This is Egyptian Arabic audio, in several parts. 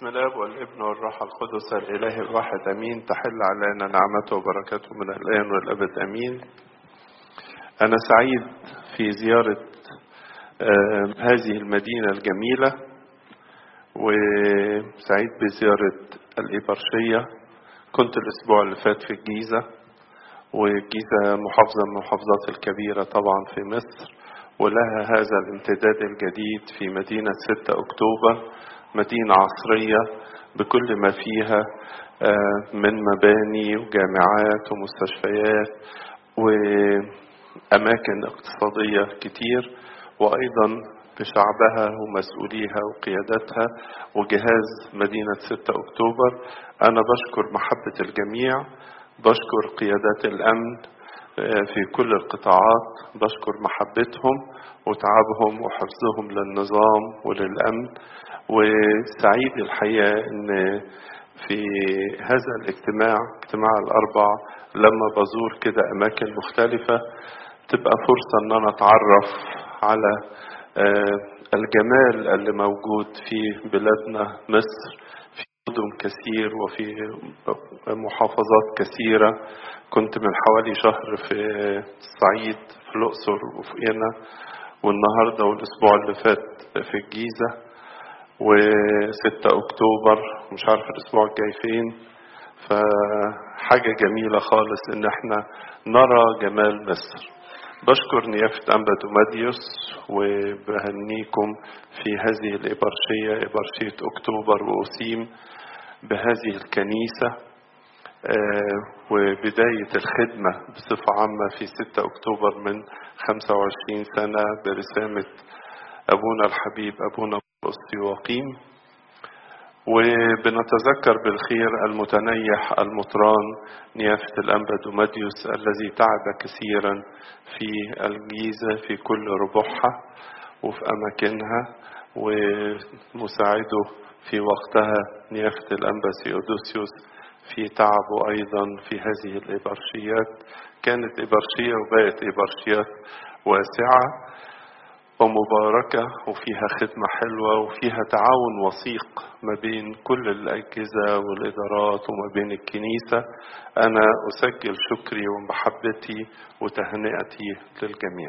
بسم الله والابن والروح القدس الإله الواحد أمين تحل علينا نعمته وبركاته من الآن والأبد أمين أنا سعيد في زيارة آه، هذه المدينة الجميلة وسعيد بزيارة الإبرشية كنت الأسبوع اللي فات في الجيزة والجيزة محافظة من المحافظات الكبيرة طبعا في مصر ولها هذا الامتداد الجديد في مدينة 6 أكتوبر مدينة عصرية بكل ما فيها آه، من مباني وجامعات ومستشفيات وأماكن اقتصادية كتير وأيضا بشعبها ومسؤوليها وقيادتها وجهاز مدينة 6 أكتوبر أنا بشكر محبة الجميع بشكر قيادات الأمن في كل القطاعات بشكر محبتهم وتعبهم وحرصهم للنظام وللأمن وسعيد الحقيقة أن في هذا الاجتماع اجتماع الأربع لما بزور كده أماكن مختلفة تبقى فرصة أن أنا أتعرف على الجمال اللي موجود في بلادنا مصر في مدن كثير وفي محافظات كثيرة كنت من حوالي شهر في الصعيد في الأقصر وفي قنا والنهاردة والأسبوع اللي فات في الجيزة وستة أكتوبر مش عارف الأسبوع الجاي فين فحاجة جميلة خالص إن احنا نرى جمال مصر بشكر نيافة أنبا دوماديوس وبهنيكم في هذه الإبرشية إبرشية أكتوبر وأسيم بهذه الكنيسة وبداية الخدمة بصفة عامة في 6 أكتوبر من 25 سنة برسامة أبونا الحبيب أبونا السيواقيم وبنتذكر بالخير المتنيح المطران نيافة الأنبا دوماديوس الذي تعب كثيرا في الجيزة في كل ربوعها وفي أماكنها ومساعده في وقتها نيافة الأنبا سيودوسيوس في تعبه أيضا في هذه الإبرشيات كانت إبرشية وبقت إبرشيات واسعة ومباركة وفيها خدمة حلوة وفيها تعاون وثيق ما بين كل الأجهزة والإدارات وما بين الكنيسة أنا أسجل شكري ومحبتي وتهنئتي للجميع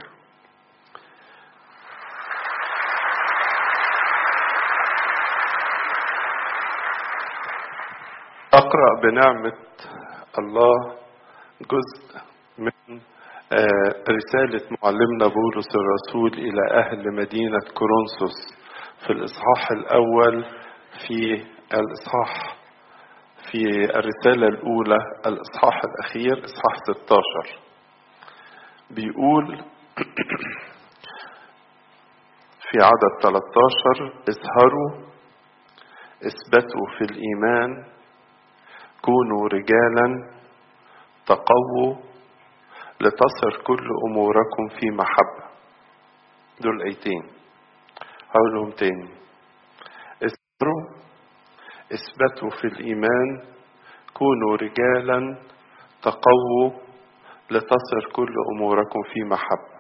أقرأ بنعمة الله جزء من رسالة معلمنا بولس الرسول إلى أهل مدينة كورنثوس في الإصحاح الأول في الإصحاح في الرسالة الأولى الإصحاح الأخير إصحاح 16 بيقول في عدد 13 اسهروا اثبتوا في الإيمان كونوا رجالا تقووا لتصر كل أموركم في محبة دول أيتين هقولهم تاني اسروا اثبتوا في الإيمان كونوا رجالا تقووا لتصر كل أموركم في محبة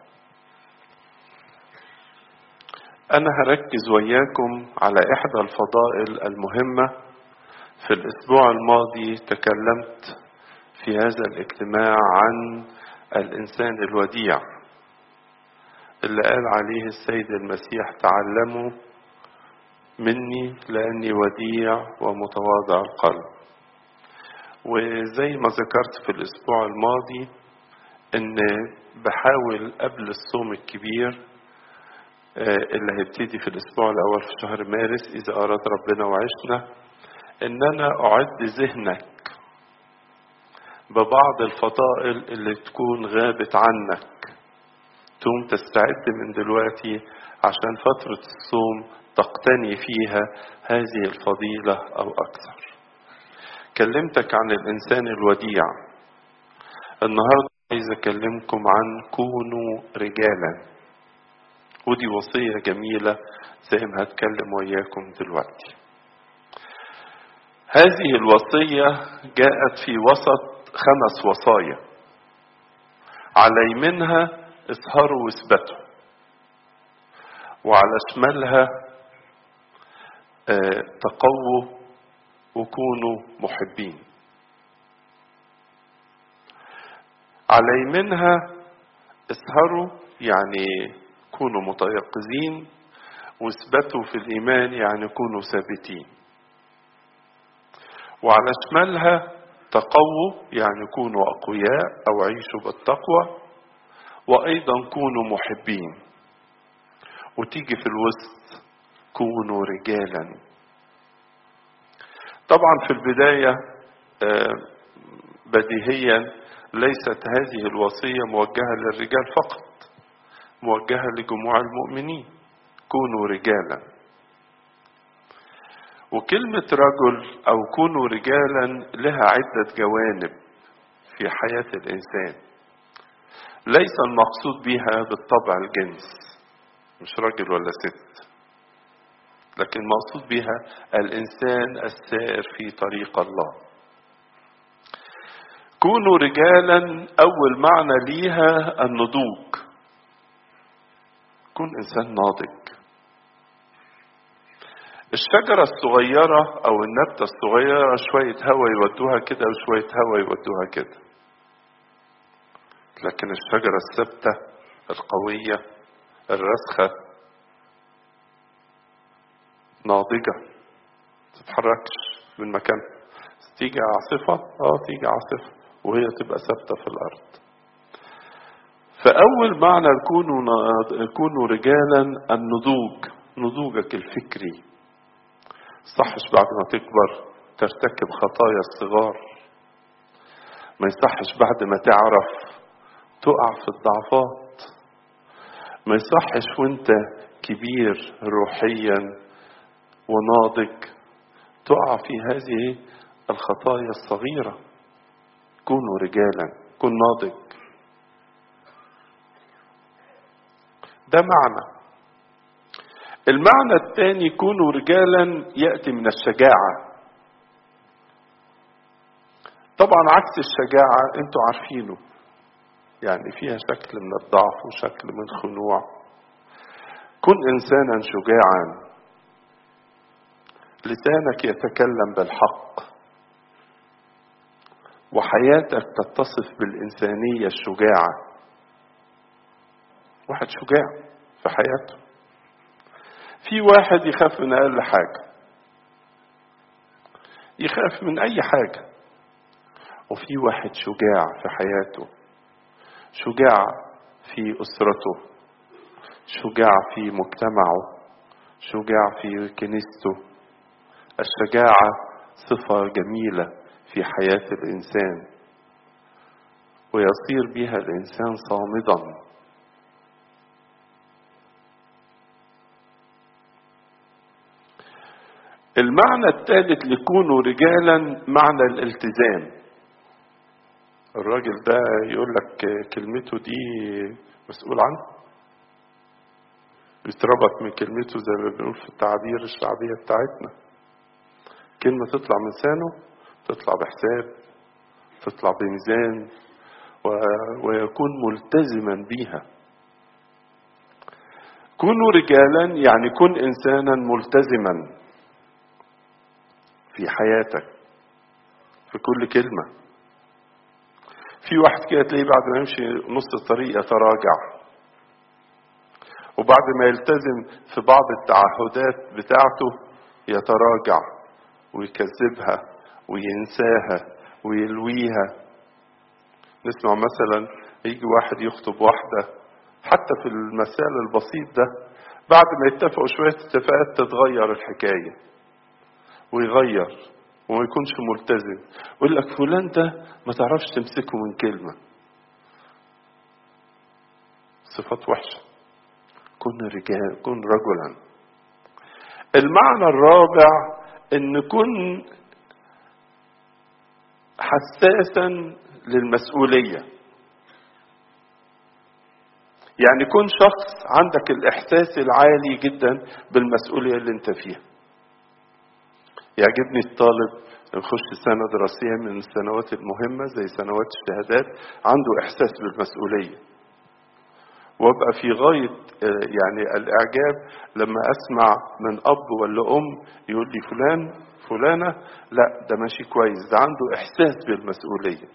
أنا هركز وياكم على إحدى الفضائل المهمة في الأسبوع الماضي تكلمت في هذا الاجتماع عن الإنسان الوديع اللي قال عليه السيد المسيح تعلموا مني لأني وديع ومتواضع القلب وزي ما ذكرت في الأسبوع الماضي إن بحاول قبل الصوم الكبير اللي هيبتدي في الأسبوع الأول في شهر مارس إذا أراد ربنا وعشنا إن أنا أعد ذهنك ببعض الفضائل اللي تكون غابت عنك تقوم تستعد من دلوقتي عشان فترة الصوم تقتني فيها هذه الفضيلة أو أكثر كلمتك عن الإنسان الوديع النهاردة عايز أكلمكم عن كونوا رجالا ودي وصية جميلة زي ما هتكلم وياكم دلوقتي هذه الوصية جاءت في وسط خمس وصايا على يمينها اسهروا واثبتوا وعلى شمالها تقووا وكونوا محبين على يمينها اسهروا يعني كونوا متيقظين واثبتوا في الإيمان يعني كونوا ثابتين وعلى شمالها تقووا يعني كونوا أقوياء أو عيشوا بالتقوى وأيضا كونوا محبين وتيجي في الوسط كونوا رجالا طبعا في البداية بديهيا ليست هذه الوصية موجهة للرجال فقط موجهة لجموع المؤمنين كونوا رجالا وكلمة رجل أو كونوا رجالا لها عدة جوانب في حياة الإنسان ليس المقصود بها بالطبع الجنس مش راجل ولا ست لكن المقصود بها الإنسان السائر في طريق الله كونوا رجالا أول معنى ليها النضوج كون إنسان ناضج الشجرة الصغيرة أو النبتة الصغيرة شوية هوا يودوها كده وشوية هوا يودوها كده لكن الشجرة الثابتة القوية الراسخة ناضجة تتحركش من مكانها تيجي عاصفة اه تيجي عاصفة وهي تبقى ثابتة في الأرض فأول معنى كونوا كونوا رجالا النضوج نضوجك الفكري صحش بعد ما تكبر ترتكب خطايا الصغار ما يصحش بعد ما تعرف تقع في الضعفات ما يصحش وانت كبير روحيا وناضج تقع في هذه الخطايا الصغيرة كونوا رجالا كن ناضج ده معنى المعنى الثاني كونوا رجالا يأتي من الشجاعة طبعا عكس الشجاعة انتوا عارفينه يعني فيها شكل من الضعف وشكل من الخنوع كن إنسانا شجاعا لسانك يتكلم بالحق وحياتك تتصف بالإنسانية الشجاعة واحد شجاع في حياته في واحد يخاف من أقل حاجة يخاف من أي حاجة وفي واحد شجاع في حياته شجاع في أسرته شجاع في مجتمعه شجاع في كنيسته الشجاعة صفة جميلة في حياة الإنسان ويصير بها الإنسان صامدا المعنى الثالث لكونوا رجالا معنى الالتزام الراجل ده يقول لك كلمته دي مسؤول عنها يتربط من كلمته زي ما بنقول في التعابير الشعبية بتاعتنا كلمة تطلع من لسانه تطلع بحساب تطلع بميزان ويكون ملتزما بيها كونوا رجالا يعني كن إنسانا ملتزما في حياتك في كل كلمة في واحد كده تلاقيه بعد ما يمشي نص الطريق يتراجع وبعد ما يلتزم في بعض التعهدات بتاعته يتراجع ويكذبها وينساها ويلويها نسمع مثلا يجي واحد يخطب واحدة حتى في المثال البسيط ده بعد ما يتفقوا شوية اتفاقات تتغير الحكاية ويغير وما يكونش ملتزم يقول لك فلان ده ما تعرفش تمسكه من كلمة صفات وحشة كن رجال كن رجلا المعنى الرابع ان كن حساسا للمسؤولية يعني كن شخص عندك الإحساس العالي جدا بالمسؤولية اللي انت فيها يعجبني الطالب يخش سنة دراسية من السنوات المهمة زي سنوات الشهادات عنده إحساس بالمسؤولية وابقى في غاية يعني الإعجاب لما أسمع من أب ولا أم يقول لي فلان فلانة لا ده ماشي كويس ده عنده إحساس بالمسؤولية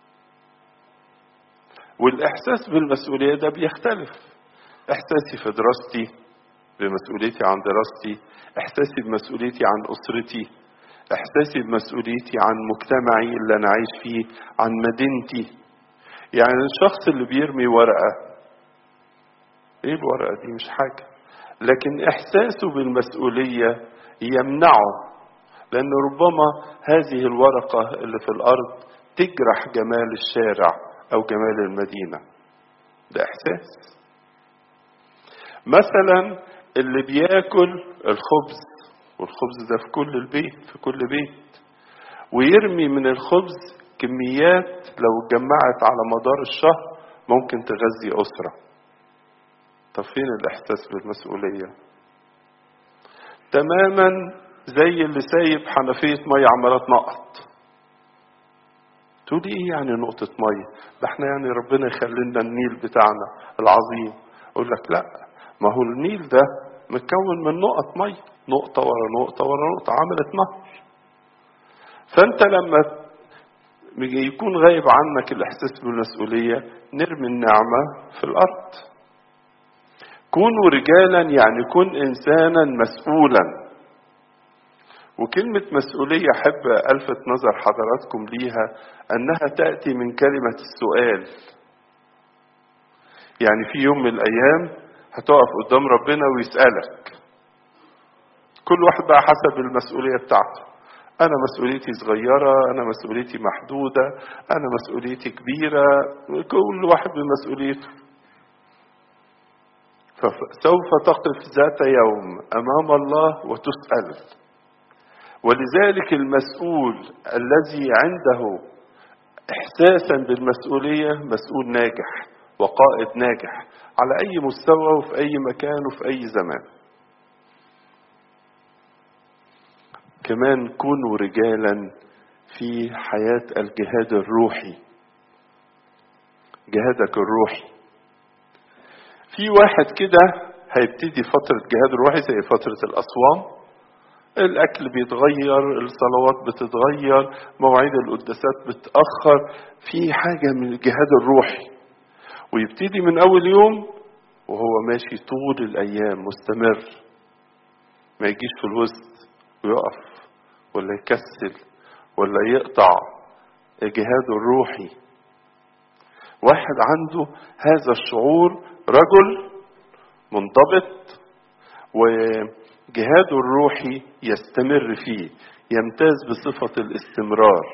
والإحساس بالمسؤولية ده بيختلف إحساسي في دراستي بمسؤوليتي عن دراستي إحساسي بمسؤوليتي عن أسرتي إحساسي بمسؤوليتي عن مجتمعي اللي أنا عايش فيه عن مدينتي يعني الشخص اللي بيرمي ورقة إيه الورقة دي مش حاجة لكن إحساسه بالمسؤولية يمنعه لأن ربما هذه الورقة اللي في الأرض تجرح جمال الشارع أو جمال المدينة ده إحساس مثلا اللي بياكل الخبز والخبز ده في كل البيت في كل بيت ويرمي من الخبز كميات لو اتجمعت على مدار الشهر ممكن تغذي أسرة طب فين الإحساس بالمسؤولية تماما زي اللي سايب حنفية مية عمالة تنقط تقولي ايه يعني نقطة مية ده احنا يعني ربنا يخلي لنا النيل بتاعنا العظيم اقول لك لا ما هو النيل ده متكون من نقط مية نقطة ورا نقطة ورا نقطة عملت نهر فانت لما يكون غايب عنك الاحساس بالمسؤولية نرمي النعمة في الارض كونوا رجالا يعني كن انسانا مسؤولا وكلمة مسؤولية أحب ألفت نظر حضراتكم ليها أنها تأتي من كلمة السؤال يعني في يوم من الأيام هتقف قدام ربنا ويسألك كل واحد بقى حسب المسؤولية بتاعته أنا مسؤوليتي صغيرة أنا مسؤوليتي محدودة أنا مسؤوليتي كبيرة كل واحد بمسؤوليته فسوف تقف ذات يوم أمام الله وتسأل ولذلك المسؤول الذي عنده احساسا بالمسؤوليه مسؤول ناجح وقائد ناجح على اي مستوى وفي اي مكان وفي اي زمان كمان كونوا رجالا في حياه الجهاد الروحي جهادك الروحي في واحد كده هيبتدي فتره جهاد روحي زي فتره الاصوام الاكل بيتغير الصلوات بتتغير مواعيد القداسات بتاخر في حاجه من الجهاد الروحي ويبتدي من اول يوم وهو ماشي طول الايام مستمر ما يجيش في الوسط ويقف ولا يكسل ولا يقطع جهاده الروحي واحد عنده هذا الشعور رجل منضبط و جهاده الروحي يستمر فيه يمتاز بصفة الاستمرار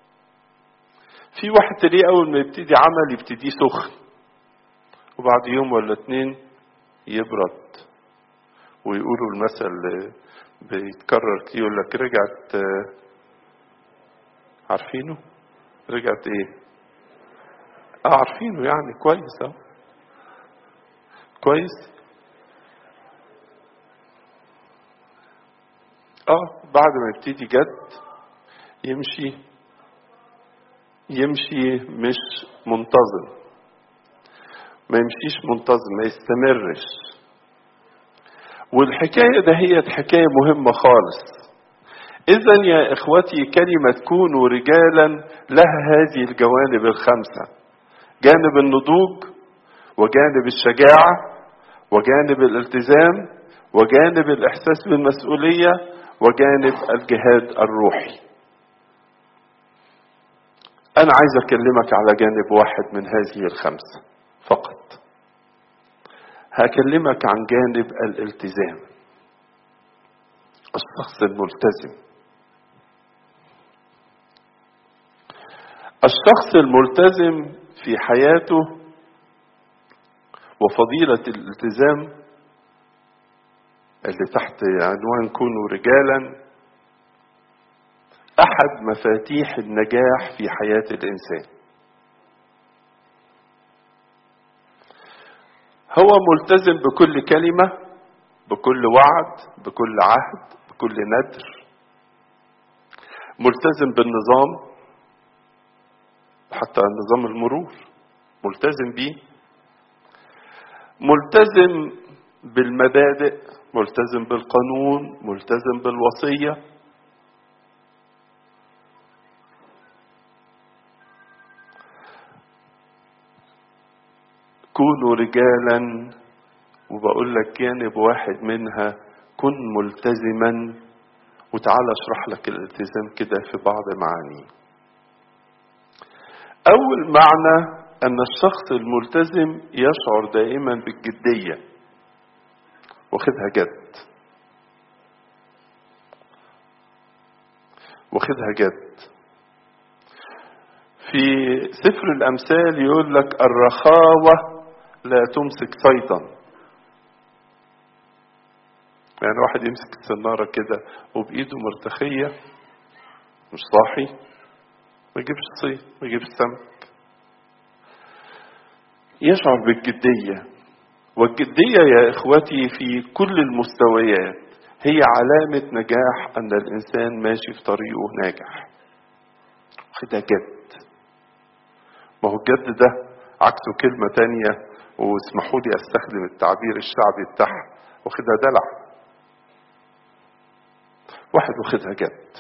في واحد تلاقيه أول ما يبتدي عمل يبتدي سخن وبعد يوم ولا اتنين يبرد ويقولوا المثل بيتكرر كتير يقول لك رجعت عارفينه رجعت ايه اه عارفينه يعني كويس اه كويس اه بعد ما يبتدي جد يمشي يمشي مش منتظم ما يمشيش منتظم ما يستمرش والحكاية ده هي حكاية مهمة خالص إذا يا إخوتي كلمة كونوا رجالا لها هذه الجوانب الخمسة جانب النضوج وجانب الشجاعة وجانب الالتزام وجانب الإحساس بالمسؤولية وجانب الجهاد الروحي أنا عايز أكلمك على جانب واحد من هذه الخمسة فقط هكلمك عن جانب الالتزام الشخص الملتزم الشخص الملتزم في حياته وفضيلة الالتزام اللي تحت عنوان كونوا رجالا احد مفاتيح النجاح في حياه الانسان هو ملتزم بكل كلمه بكل وعد بكل عهد بكل ندر ملتزم بالنظام حتى نظام المرور ملتزم بيه ملتزم بالمبادئ ملتزم بالقانون ملتزم بالوصيه كونوا رجالا وبقول لك جانب واحد منها كن ملتزما وتعالى اشرح لك الالتزام كده في بعض معانيه اول معنى ان الشخص الملتزم يشعر دائما بالجديه واخدها جد واخدها جد في سفر الامثال يقول لك الرخاوه لا تمسك صيدا يعني واحد يمسك السنارة كده وبإيده مرتخية مش صاحي ما يجيبش صيد ما يجيبش سمك يشعر بالجدية والجدية يا إخوتي في كل المستويات هي علامة نجاح أن الإنسان ماشي في طريقه ناجح خدها جد ما هو الجد ده عكسه كلمة تانية واسمحوا لي استخدم التعبير الشعبي بتاعها واخدها دلع واحد واخدها جد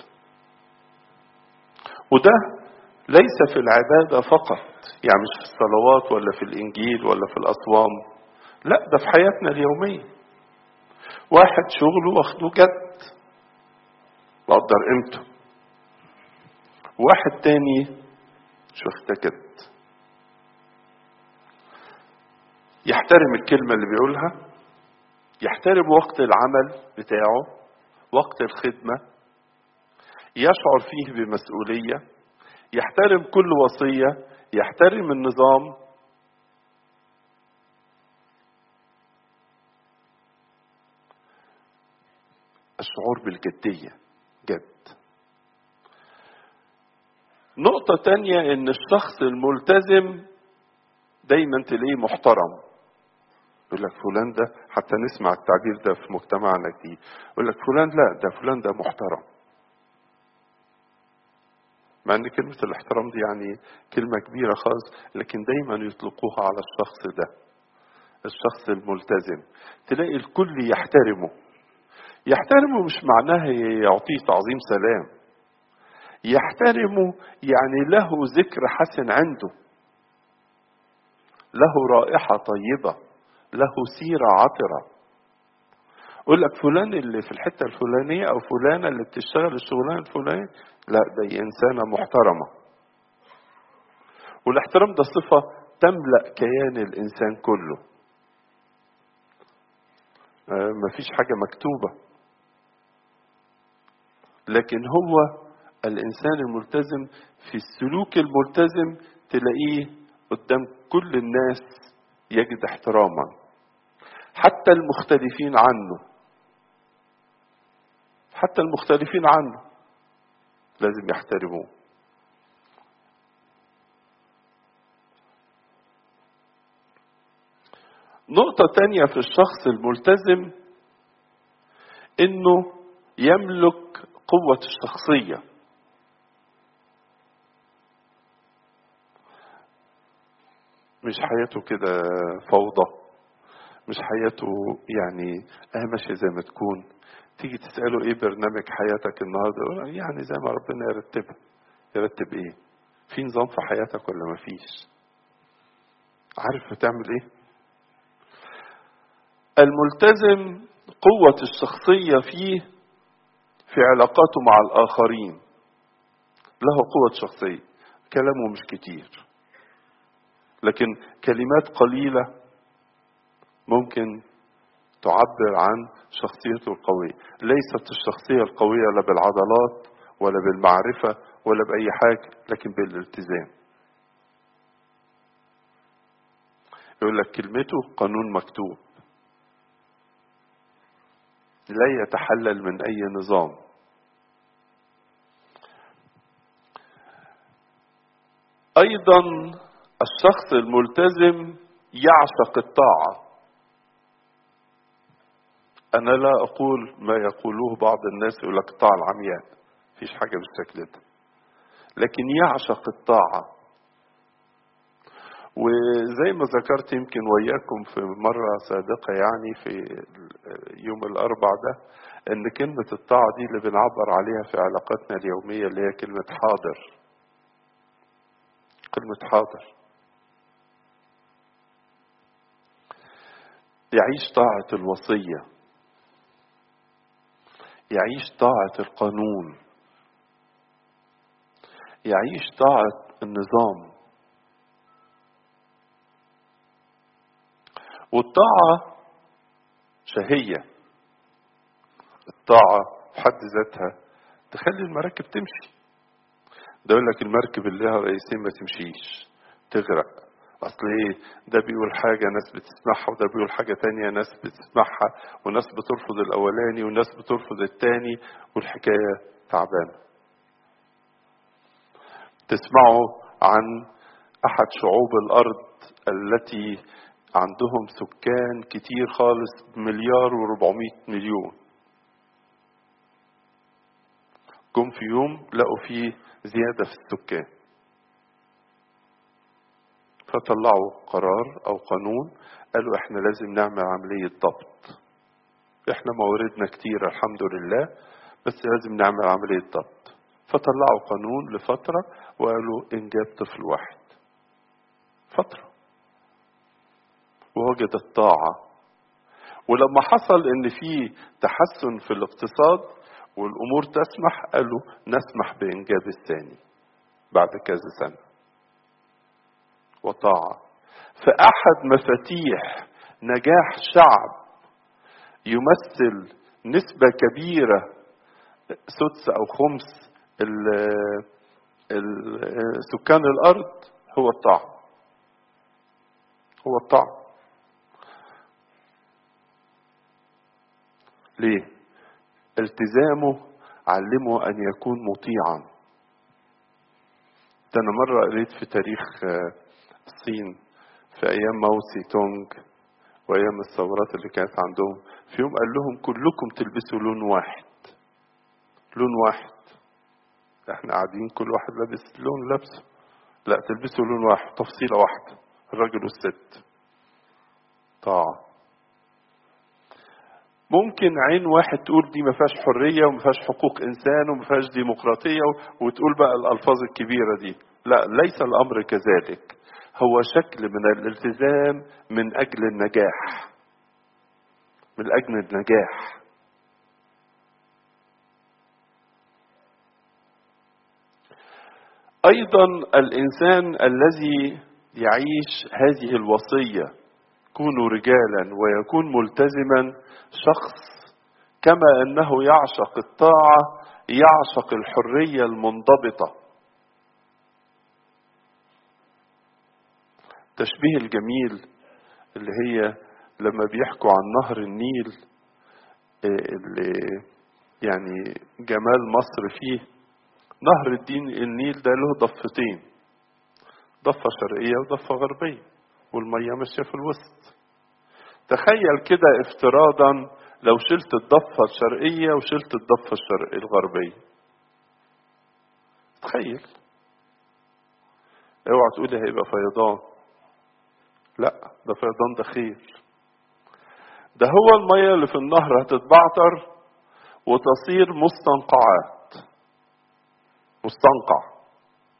وده ليس في العبادة فقط يعني مش في الصلوات ولا في الإنجيل ولا في الأصوام لا ده في حياتنا اليومية واحد شغله واخده جد مقدر قيمته واحد تاني مش واخده جد يحترم الكلمة اللي بيقولها يحترم وقت العمل بتاعه وقت الخدمة يشعر فيه بمسؤولية يحترم كل وصية يحترم النظام الشعور بالجدية جد نقطة تانية ان الشخص الملتزم دايما تلاقيه محترم يقول لك فلان ده حتى نسمع التعبير ده في مجتمعنا كتير يقول لك فلان لا ده فلان ده محترم مع ان كلمة الاحترام دي يعني كلمة كبيرة خالص لكن دايما يطلقوها على الشخص ده الشخص الملتزم تلاقي الكل يحترمه يحترمه مش معناها يعطيه تعظيم سلام يحترمه يعني له ذكر حسن عنده له رائحة طيبة له سيرة عطرة يقول لك فلان اللي في الحتة الفلانية أو فلانة اللي بتشتغل الشغلانة الفلانية لا دي إنسانة محترمة والاحترام ده صفة تملأ كيان الإنسان كله آه مفيش حاجة مكتوبة لكن هو الإنسان الملتزم في السلوك الملتزم تلاقيه قدام كل الناس يجد احتراما حتى المختلفين عنه حتى المختلفين عنه لازم يحترموه نقطة تانية في الشخص الملتزم انه يملك قوة الشخصية مش حياته كده فوضى مش حياته يعني اه ماشية زي ما تكون تيجي تسأله ايه برنامج حياتك النهارده يقول يعني زي ما ربنا يرتبها يرتب ايه في نظام في حياتك ولا ما فيش عارف هتعمل ايه الملتزم قوة الشخصية فيه في علاقاته مع الآخرين له قوة شخصية كلامه مش كتير لكن كلمات قليلة ممكن تعبر عن شخصيته القوية ليست الشخصية القوية لا بالعضلات ولا بالمعرفة ولا بأي حاجة لكن بالالتزام يقول لك كلمته قانون مكتوب لا يتحلل من أي نظام أيضا الشخص الملتزم يعشق الطاعة أنا لا أقول ما يقولوه بعض الناس يقول لك الطاعة العمياء مفيش حاجة بالشكل ده لكن يعشق الطاعة وزي ما ذكرت يمكن وياكم في مرة سابقة يعني في يوم الأربع ده إن كلمة الطاعة دي اللي بنعبر عليها في علاقاتنا اليومية اللي هي كلمة حاضر كلمة حاضر يعيش طاعة الوصية يعيش طاعة القانون يعيش طاعة النظام والطاعة شهية الطاعة في حد ذاتها تخلي المراكب تمشي ده يقول لك المركب اللي لها رئيسين ما تمشيش تغرق اصل ايه ده بيقول حاجة ناس بتسمعها وده بيقول حاجة تانية ناس بتسمعها وناس بترفض الاولاني وناس بترفض التاني والحكاية تعبانة تسمعوا عن احد شعوب الارض التي عندهم سكان كتير خالص مليار وربعمائة مليون جم في يوم لقوا فيه زيادة في السكان فطلعوا قرار أو قانون قالوا احنا لازم نعمل عملية ضبط احنا مواردنا كتير الحمد لله بس لازم نعمل عملية ضبط فطلعوا قانون لفترة وقالوا إنجاب طفل واحد فترة ووجد الطاعة ولما حصل ان في تحسن في الاقتصاد والامور تسمح قالوا نسمح بانجاب الثاني بعد كذا سنه وطاعه فاحد مفاتيح نجاح شعب يمثل نسبه كبيره سدس او خمس سكان الارض هو الطاعه هو الطاعه ليه التزامه علمه ان يكون مطيعا ده انا مره قريت في تاريخ الصين في ايام ماو سي تونج وايام الثورات اللي كانت عندهم في يوم قال لهم كلكم تلبسوا لون واحد لون واحد احنا قاعدين كل واحد لابس لون لابسه لا تلبسوا لون واحد تفصيله واحده الراجل والست طاعه ممكن عين واحد تقول دي ما فيهاش حريه وما فيهاش حقوق انسان وما فيهاش ديمقراطيه وتقول بقى الالفاظ الكبيره دي لا ليس الامر كذلك هو شكل من الالتزام من اجل النجاح من اجل النجاح ايضا الانسان الذي يعيش هذه الوصيه كونوا رجالا ويكون ملتزما شخص كما انه يعشق الطاعه يعشق الحريه المنضبطه التشبيه الجميل اللي هي لما بيحكوا عن نهر النيل اللي يعني جمال مصر فيه نهر الدين النيل ده له ضفتين ضفة شرقية وضفة غربية والمية ماشية في الوسط تخيل كده افتراضا لو شلت الضفة الشرقية وشلت الضفة الشرقية الغربية تخيل اوعى تقولي هيبقى فيضان لا ده فيضان ده خير ده هو المية اللي في النهر هتتبعتر وتصير مستنقعات مستنقع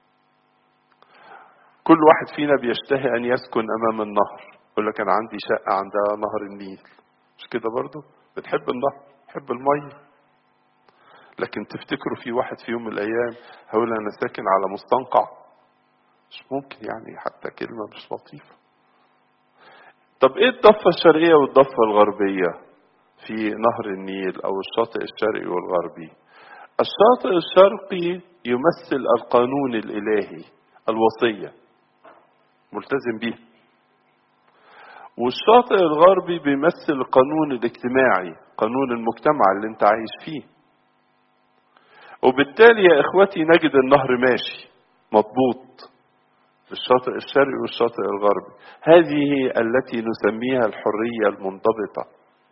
كل واحد فينا بيشتهي ان يسكن امام النهر يقول لك انا عندي شقه عندها نهر النيل مش كده برضو بتحب النهر بتحب الميه لكن تفتكروا في واحد في يوم من الايام هيقول انا ساكن على مستنقع مش ممكن يعني حتى كلمه مش لطيفه طب ايه الضفه الشرقيه والضفه الغربيه في نهر النيل او الشاطئ الشرقي والغربي الشاطئ الشرقي يمثل القانون الالهي الوصيه ملتزم به والشاطئ الغربي بيمثل القانون الاجتماعي قانون المجتمع اللي انت عايش فيه وبالتالي يا اخوتي نجد النهر ماشي مضبوط في الشاطئ الشرقي والشاطئ الغربي هذه التي نسميها الحرية المنضبطة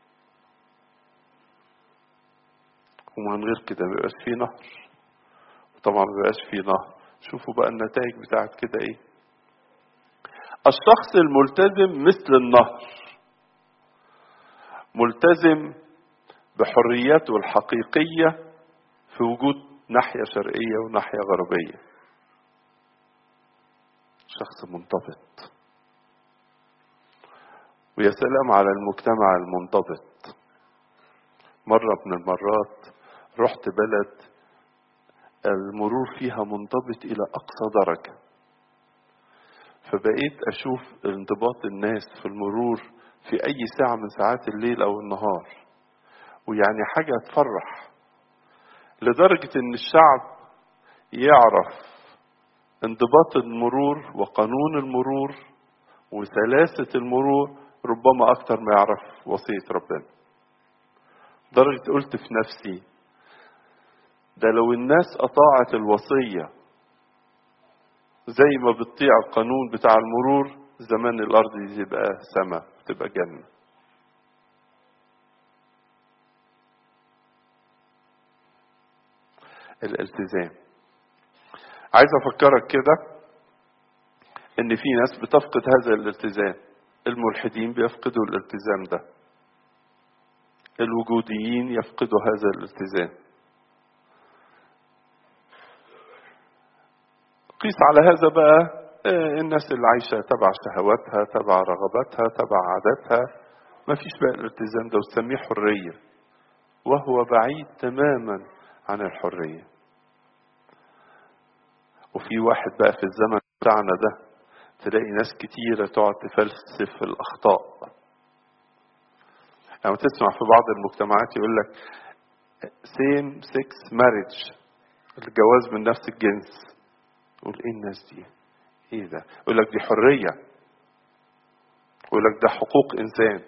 ومن غير كده ما بيبقاش فيه نهر طبعا ما بيبقاش فيه نهر شوفوا بقى النتائج بتاعت كده ايه الشخص الملتزم مثل النهر ملتزم بحريته الحقيقية في وجود ناحية شرقية وناحية غربية شخص منضبط ويا سلام على المجتمع المنضبط مرة من المرات رحت بلد المرور فيها منضبط إلى أقصى درجة فبقيت أشوف انضباط الناس في المرور في أي ساعة من ساعات الليل أو النهار ويعني حاجة تفرح لدرجة إن الشعب يعرف انضباط المرور وقانون المرور وسلاسة المرور ربما أكتر ما يعرف وصية ربنا درجة قلت في نفسي ده لو الناس أطاعت الوصية زي ما بتطيع القانون بتاع المرور زمان الأرض دي تبقى سما تبقى جنة الالتزام عايز أفكرك كده إن في ناس بتفقد هذا الالتزام الملحدين بيفقدوا الالتزام ده الوجوديين يفقدوا هذا الالتزام قيس على هذا بقى الناس اللي عايشة تبع شهواتها تبع رغباتها تبع عاداتها ما فيش بقى الالتزام ده وتسميه حرية وهو بعيد تماما عن الحرية وفي واحد بقى في الزمن بتاعنا ده تلاقي ناس كتيرة تقعد تفلسف الأخطاء يعني تسمع في بعض المجتمعات يقول لك same sex marriage الجواز من نفس الجنس يقول ايه الناس دي ايه ده يقول لك دي حرية يقول لك ده حقوق انسان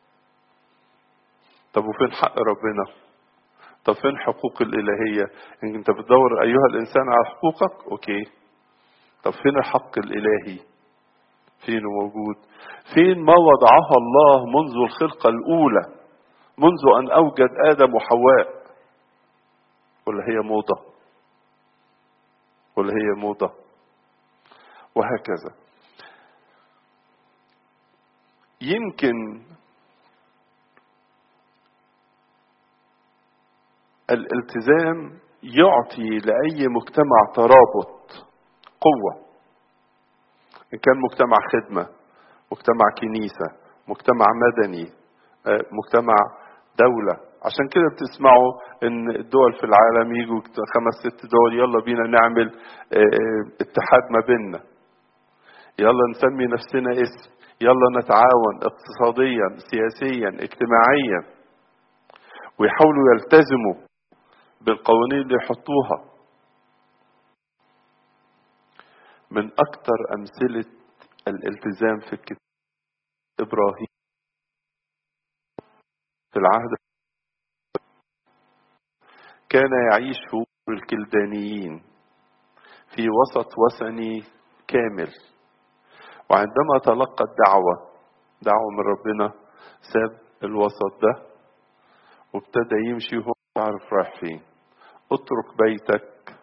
طب وفين حق ربنا طب فين حقوق الالهية ان انت بتدور ايها الانسان على حقوقك اوكي طب فين الحق الالهي فين موجود فين ما وضعها الله منذ الخلقة الاولى منذ ان اوجد ادم وحواء ولا هي موضه ولا هي موضة وهكذا يمكن الالتزام يعطي لأي مجتمع ترابط قوة إن كان مجتمع خدمة مجتمع كنيسة مجتمع مدني مجتمع دولة عشان كده بتسمعوا ان الدول في العالم يجوا خمس ست دول يلا بينا نعمل اتحاد ما بيننا يلا نسمي نفسنا اسم يلا نتعاون اقتصاديا سياسيا اجتماعيا ويحاولوا يلتزموا بالقوانين اللي يحطوها من اكثر امثله الالتزام في الكتاب ابراهيم في العهد كان يعيش في الكلدانيين في وسط وثني كامل وعندما تلقى الدعوة دعوة من ربنا ساب الوسط ده وابتدى يمشي وهو عارف رايح فين اترك بيتك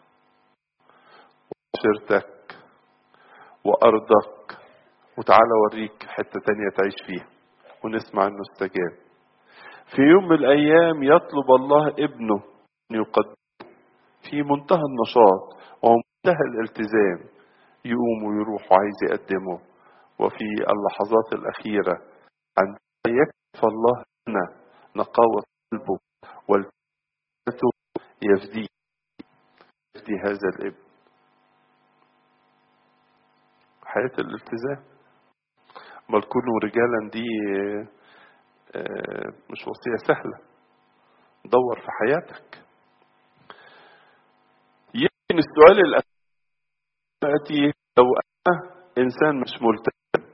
وعشيرتك وأرضك وتعالى أوريك حتة تانية تعيش فيها ونسمع إنه استجاب في يوم من الأيام يطلب الله ابنه أن يقدم في منتهى النشاط ومنتهى الالتزام يقوم ويروح وعايز يقدمه وفي اللحظات الأخيرة عندما يكشف الله لنا نقاوة قلبه والتزامته يفدي يفدي هذا الابن حياة الالتزام بل كونوا رجالا دي مش وصية سهلة دور في حياتك يمكن السؤال الأساسي لو أنا إنسان مش ملتزم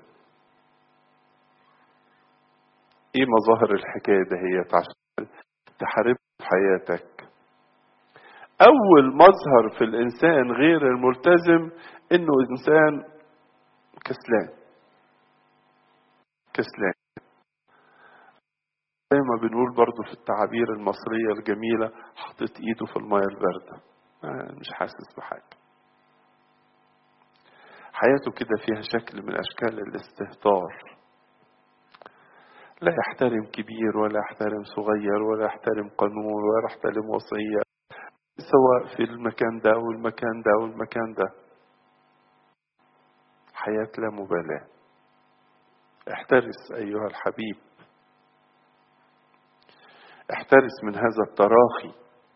إيه مظاهر الحكاية دهيت عشان تحارب في حياتك أول مظهر في الإنسان غير الملتزم إنه إنسان كسلان كسلان زي ما بنقول برضو في التعابير المصرية الجميلة حطت ايده في المية الباردة مش حاسس بحاجة حياته كده فيها شكل من أشكال الاستهتار لا يحترم كبير ولا يحترم صغير ولا يحترم قانون ولا يحترم وصية سواء في المكان ده أو المكان ده أو المكان ده حياة لا مبالاة احترس أيها الحبيب احترس من هذا التراخي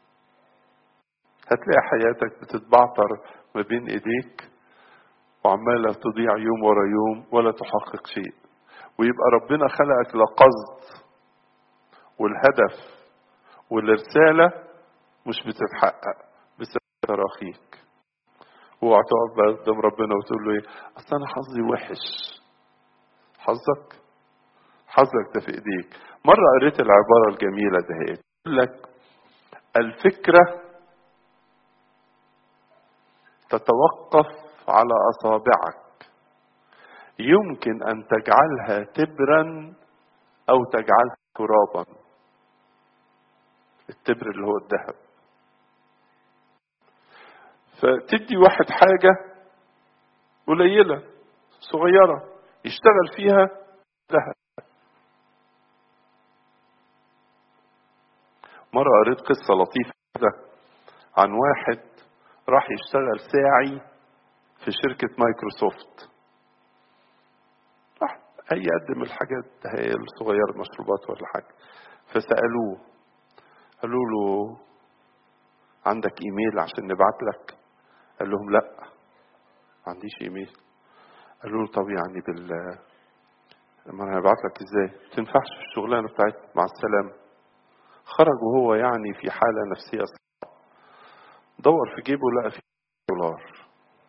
هتلاقي حياتك بتتبعتر ما بين ايديك وعمالة تضيع يوم ورا يوم ولا تحقق شيء ويبقى ربنا خلقك لقصد والهدف والرسالة مش بتتحقق بسبب تراخيك اوعى تقعد بقى قدام ربنا وتقول له ايه اصل انا حظي وحش حظك حظك ده في ايديك مرة قريت العبارة الجميلة دهيت يقول لك الفكرة تتوقف على أصابعك يمكن أن تجعلها تبرا أو تجعلها ترابا التبر اللي هو الذهب فتدي واحد حاجة قليلة صغيرة يشتغل فيها ذهب مرة قريت قصة لطيفة كده عن واحد راح يشتغل ساعي في شركة مايكروسوفت راح هيقدم الحاجات هي الصغيرة مشروبات ولا حاجة فسألوه قالوا له عندك ايميل عشان نبعت لك قال لهم لا ما عنديش ايميل قالوا له طب يعني بال ما انا هبعت لك ازاي تنفعش في الشغلانه بتاعتنا مع السلامه خرج وهو يعني في حاله نفسيه صعبه دور في جيبه لقى فيه دولار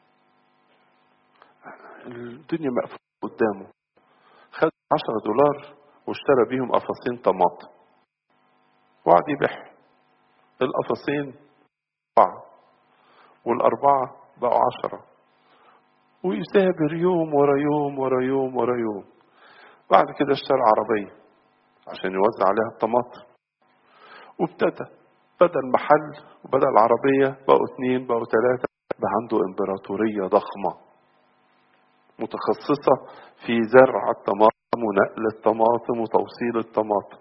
الدنيا مقفوله قدامه خد عشرة دولار واشترى بيهم قفصين طماطم وقعد يبيعهم القفصين أربعة والأربعة بقوا عشرة ويسابر يوم ورا يوم ورا يوم ورا يوم بعد كده اشترى عربية عشان يوزع عليها الطماطم وابتدى بدل محل وبدل عربية بقوا اتنين بقوا تلاتة بقى عنده امبراطورية ضخمة متخصصة في زرع الطماطم ونقل الطماطم وتوصيل الطماطم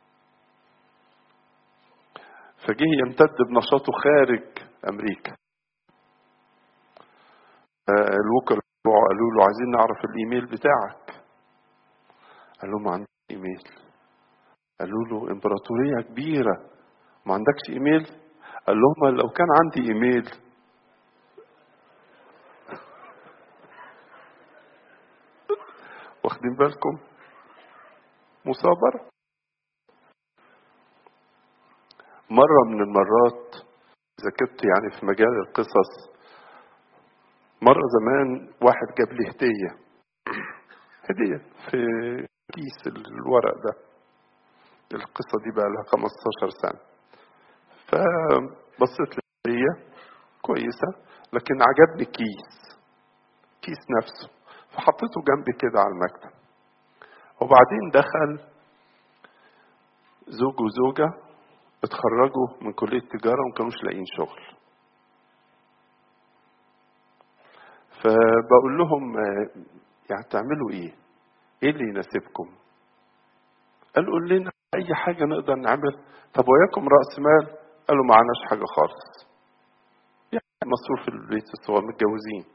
فجه يمتد بنشاطه خارج أمريكا الوكلاء بتوعه قالوا له عايزين نعرف الإيميل بتاعك قال لهم ما عندي إيميل قالوا له إمبراطورية كبيرة ما عندكش إيميل قال لهم لو كان عندي إيميل واخدين بالكم مصابرة مرة من المرات إذا كنت يعني في مجال القصص مرة زمان واحد جاب لي هدية هدية في كيس الورق ده القصة دي بقى لها 15 سنة فبصيت للهدية كويسة لكن عجبني كيس كيس نفسه فحطيته جنبي كده على المكتب وبعدين دخل زوج وزوجة اتخرجوا من كلية تجارة وما كانوش لاقيين شغل فبقول لهم يعني تعملوا ايه ايه اللي يناسبكم قالوا لنا اي حاجة نقدر نعمل طب وياكم رأس مال قالوا معناش حاجة خالص يعني مصروف البيت الصغير متجوزين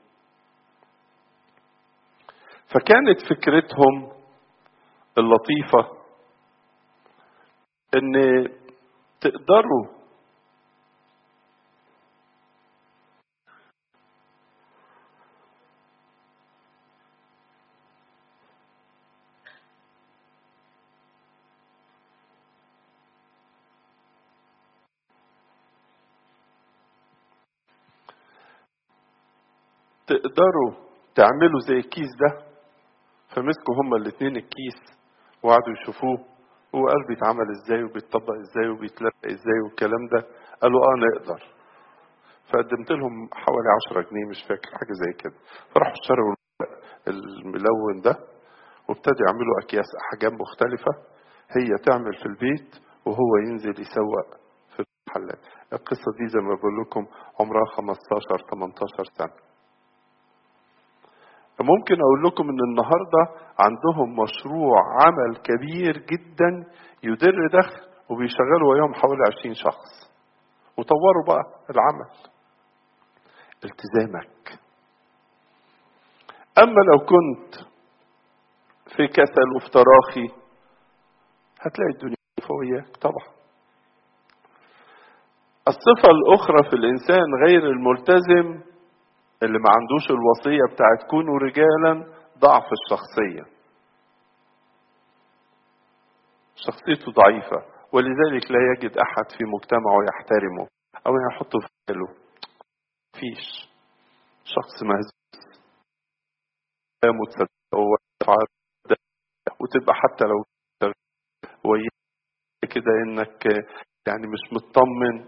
فكانت فكرتهم اللطيفة ان تقدروا تقدروا تعملوا زي الكيس ده فمسكوا هما الاتنين الكيس وقعدوا يشوفوه هو قال بيتعمل ازاي وبيتطبق ازاي وبيتلقى ازاي والكلام ده قالوا اه نقدر فقدمت لهم حوالي عشرة جنيه مش فاكر حاجة زي كده فراحوا اشتروا الملون ده وابتدوا يعملوا اكياس احجام مختلفة هي تعمل في البيت وهو ينزل يسوق في المحلات القصة دي زي ما بقول لكم عمرها 15 18 سنة ممكن اقول لكم ان النهارده عندهم مشروع عمل كبير جدا يدر دخل وبيشغلوا وياهم حوالي 20 شخص وطوروا بقى العمل التزامك اما لو كنت في كسل وفي تراخي هتلاقي الدنيا فوقياك طبعا الصفة الأخرى في الإنسان غير الملتزم اللي ما عندوش الوصية بتاعت كونوا رجالا ضعف الشخصية شخصيته ضعيفة ولذلك لا يجد أحد في مجتمعه يحترمه أو يحطه في باله فيش شخص مهزوز لا متصدق وتبقى حتى لو وياه كده انك يعني مش مطمن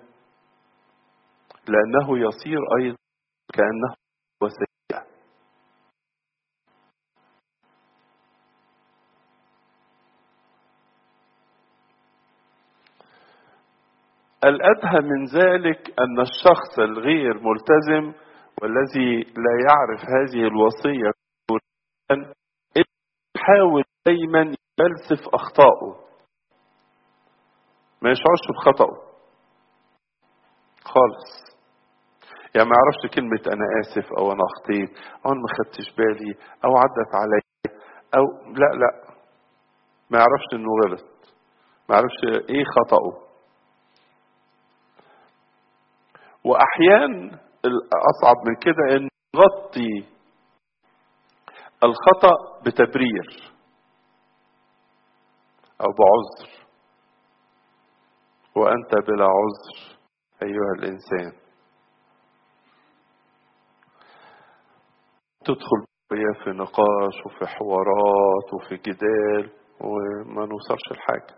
لانه يصير ايضا كانه وسيئه الادهى من ذلك ان الشخص الغير ملتزم والذي لا يعرف هذه الوصيه يحاول دايما يفلسف اخطائه ما يشعرش بخطأه خالص يعني ما يعرفش كلمة أنا آسف أو أنا أخطيت أو أنا ما خدتش بالي أو عدت علي أو لا لا ما يعرفش إنه غلط ما يعرفش إيه خطأه وأحيان الأصعب من كده إن يغطي الخطأ بتبرير أو بعذر وأنت بلا عذر أيها الإنسان تدخل وياه في نقاش وفي حوارات وفي جدال وما نوصلش لحاجة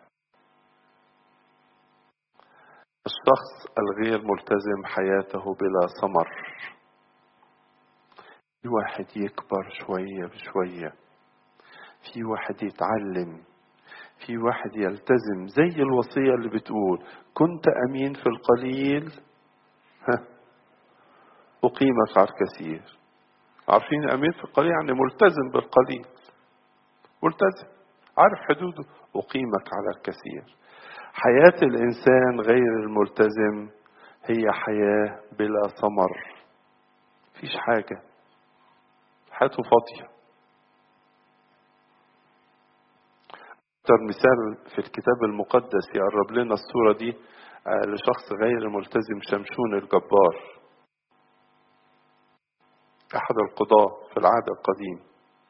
الشخص الغير ملتزم حياته بلا ثمر في واحد يكبر شوية بشوية في واحد يتعلم في واحد يلتزم زي الوصية اللي بتقول كنت أمين في القليل ها أقيمك على الكثير عارفين أمين في القليل يعني ملتزم بالقليل ملتزم عارف حدوده أقيمك على الكثير حياة الإنسان غير الملتزم هي حياة بلا ثمر فيش حاجة حياته فاضية أكثر مثال في الكتاب المقدس يقرب لنا الصورة دي لشخص غير ملتزم شمشون الجبار أحد القضاة في العهد القديم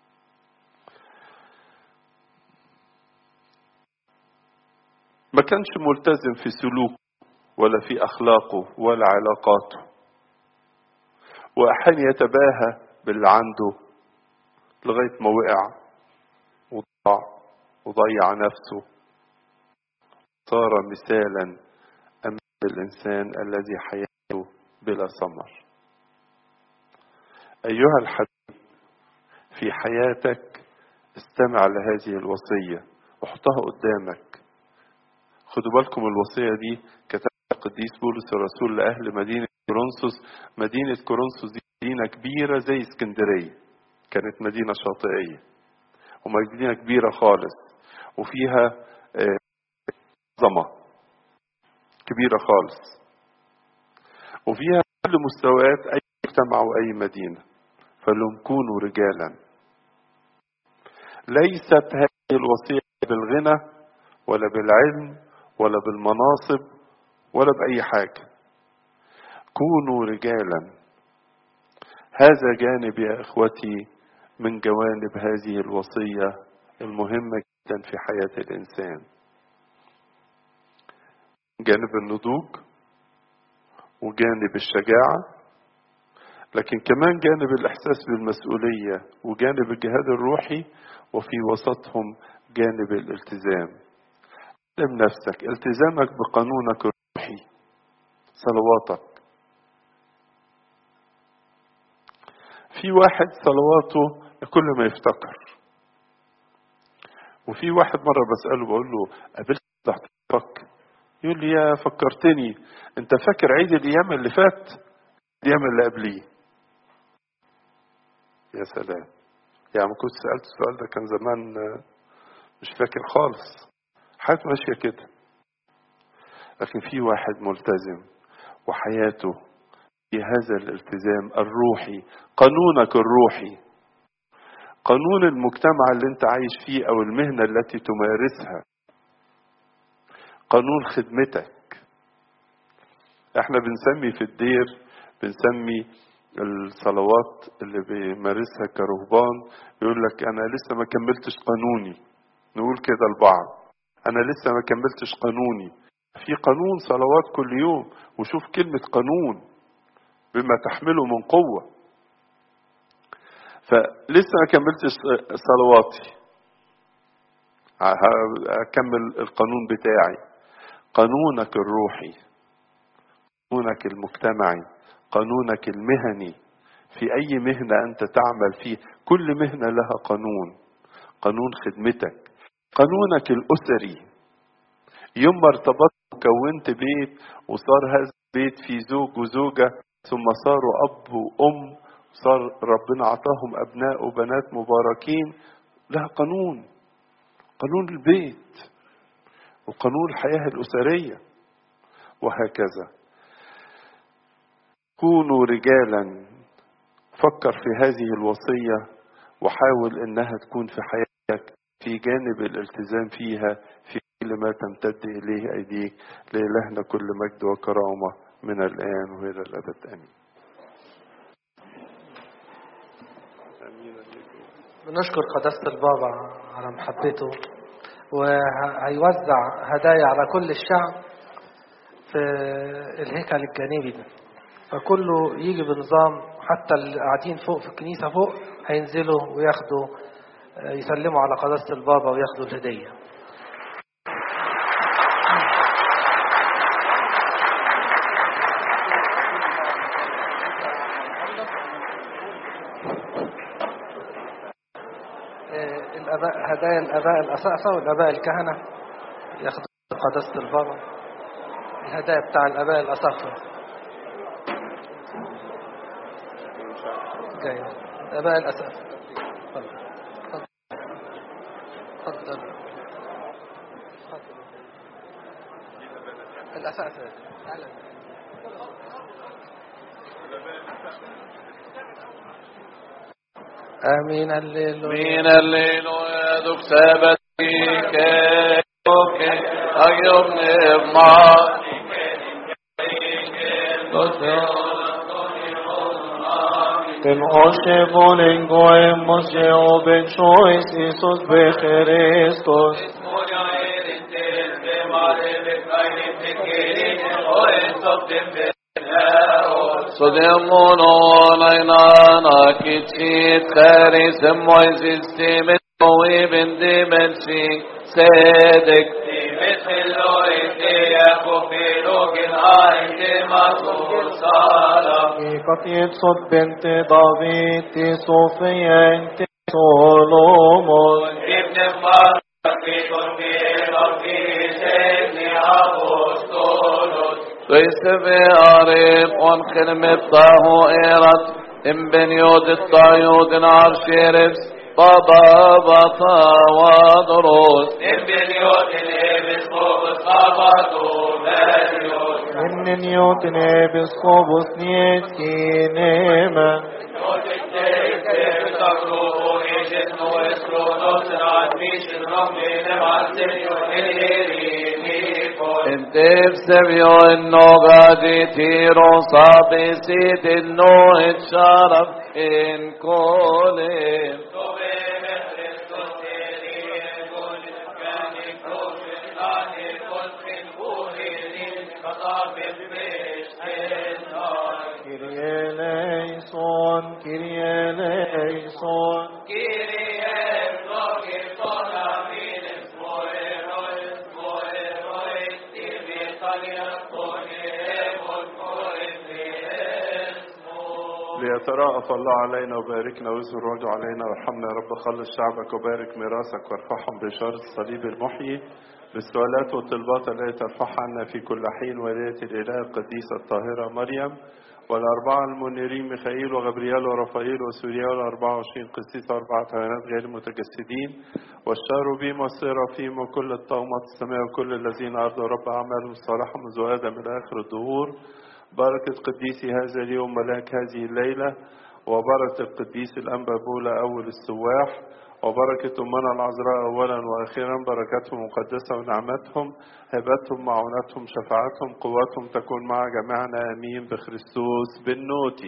ما كانش ملتزم في سلوكه ولا في أخلاقه ولا علاقاته وأحيانا يتباهى باللي عنده لغاية ما وقع وضاع وضيع نفسه صار مثالا أمام الإنسان الذي حياته بلا ثمر أيها الحبيب في حياتك استمع لهذه الوصية وحطها قدامك خدوا بالكم الوصية دي كتبها القديس بولس الرسول لأهل مدينة كورنثوس مدينة كورنثوس دي مدينة كبيرة زي اسكندرية كانت مدينة شاطئية ومدينة كبيرة خالص وفيها عظمة كبيرة خالص وفيها كل مستويات أي مجتمع وأي مدينة فلهم كونوا رجالا ليست هذه الوصية بالغنى ولا بالعلم ولا بالمناصب ولا بأي حاجة كونوا رجالا هذا جانب يا إخوتي من جوانب هذه الوصية المهمة جدا في حياة الإنسان جانب النضوج وجانب الشجاعة لكن كمان جانب الإحساس بالمسؤولية وجانب الجهاد الروحي وفي وسطهم جانب الالتزام علم نفسك التزامك بقانونك الروحي صلواتك في واحد صلواته كل ما يفتكر وفي واحد مرة بسأله بقول له قابلت ضحكك يقول لي يا فكرتني انت فاكر عيد الايام اللي فات الايام اللي قبليه يا سلام يعني ما كنت سألت السؤال ده كان زمان مش فاكر خالص حياته ماشية كده لكن في واحد ملتزم وحياته في هذا الالتزام الروحي قانونك الروحي قانون المجتمع اللي انت عايش فيه او المهنة التي تمارسها قانون خدمتك احنا بنسمي في الدير بنسمي الصلوات اللي بيمارسها كرهبان يقول لك انا لسه ما كملتش قانوني نقول كده البعض انا لسه ما كملتش قانوني في قانون صلوات كل يوم وشوف كلمة قانون بما تحمله من قوة فلسه ما كملتش صلواتي أكمل القانون بتاعي قانونك الروحي قانونك المجتمعي قانونك المهني في أي مهنة أنت تعمل فيه كل مهنة لها قانون قانون خدمتك قانونك الأسري يوم ما ارتبطت وكونت بيت وصار هذا البيت في زوج وزوجة ثم صاروا أب وأم صار ربنا أعطاهم أبناء وبنات مباركين لها قانون قانون البيت وقانون الحياة الأسرية وهكذا كونوا رجالا فكر في هذه الوصية وحاول انها تكون في حياتك في جانب الالتزام فيها في كل ما تمتد اليه ايديك لالهنا كل مجد وكرامة من الان والى الابد امين بنشكر قداسة البابا على محبته وهيوزع هدايا على كل الشعب في الهيكل الجانبي ده فكله يجي بنظام حتى اللي قاعدين فوق في الكنيسة فوق هينزلوا وياخدوا يسلموا على قداسة البابا وياخدوا الهدية الآباء هدايا الآباء الأسقفة والآباء الكهنة ياخدوا قداسة البابا الهدايا بتاع الآباء الأسقفة جاي آباء الأسقفة اتفضل اتفضل اتفضل الأسقفة تعال آمين الليل من الليل يدك سبتك أجرب نبمع Ten oshe volen goemos Jehovah choice Jesus be Christos. Så det må nå leina kitsit kari semmoy systemet og i bindi melsi sedek Katit sot bente David ti Sofia ti Solomon. ويسبي عريب وانخر مبطاه ايرت ام بن يود الطايود نار شيرفس بابا بطا ودروس ام بن يود الابس فوق Innen jotne biskobus nietki nemen. انت بسبيو انو غادي تيرو صابي سيد انو اتشرف ان كولين Kyrie eleison, Kyrie eleison. ليتراءف الله علينا وباركنا ويزهر وجهه علينا وارحمنا يا رب خلص شعبك وبارك ميراثك وارفعهم بشارة الصليب المحيي بالسؤالات والطلبات التي ترفعها عنا في كل حين ولية الإله القديسة الطاهرة مريم والأربعة المنيرين ميخائيل وغبريال ورفائيل وسوريا والأربعة وعشرين قسيس وأربعة حيوانات غير متجسدين والشاروبيم والسيرافيم وكل الطغمات السماء وكل الذين أرضوا رب أعمالهم الصالحة منذ آدم إلى آخر الدهور بركة قديسي هذا اليوم ملاك هذه الليلة وبركة القديس الأنبا بولا أول السواح وبركة أمنا العذراء أولا وأخيرا بركاتهم مقدسة ونعمتهم هبتهم معونتهم شفاعتهم قوتهم تكون مع جميعنا آمين بخريستوس بالنوتي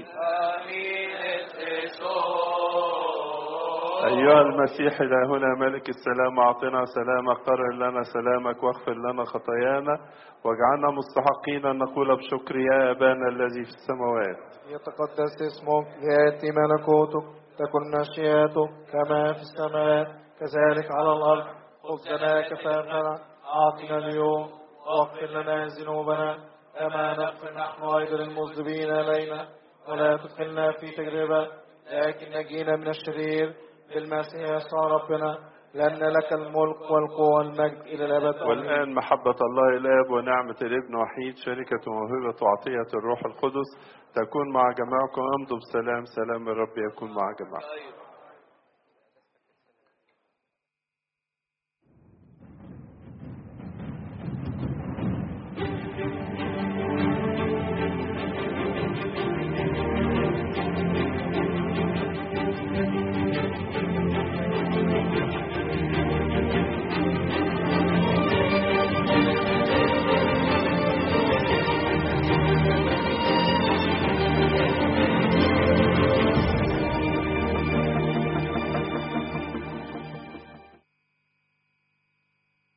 أيها المسيح إلهنا ملك السلام أعطنا سلامك قرر لنا سلامك واغفر لنا خطايانا واجعلنا مستحقين أن نقول بشكر يا أبانا الذي في السماوات يتقدس اسمك يأتي ملكوتك تكن مشيئتك كما في السماء كذلك على الأرض خبزنا كفافنا أعطنا اليوم واغفر لنا ذنوبنا كما نغفر نحن أيضا المذنبين إلينا ولا تدخلنا في تجربة لكن نجينا من الشرير بالمسيح يسوع ربنا لأن لك الملك والقوة والمجد إلى الأبد آمين. والآن محبة الله الآب ونعمة الابن وحيد شركة وموهبة وعطية الروح القدس تكون مع جميعكم امضوا بسلام سلام الرب يكون مع جميعكم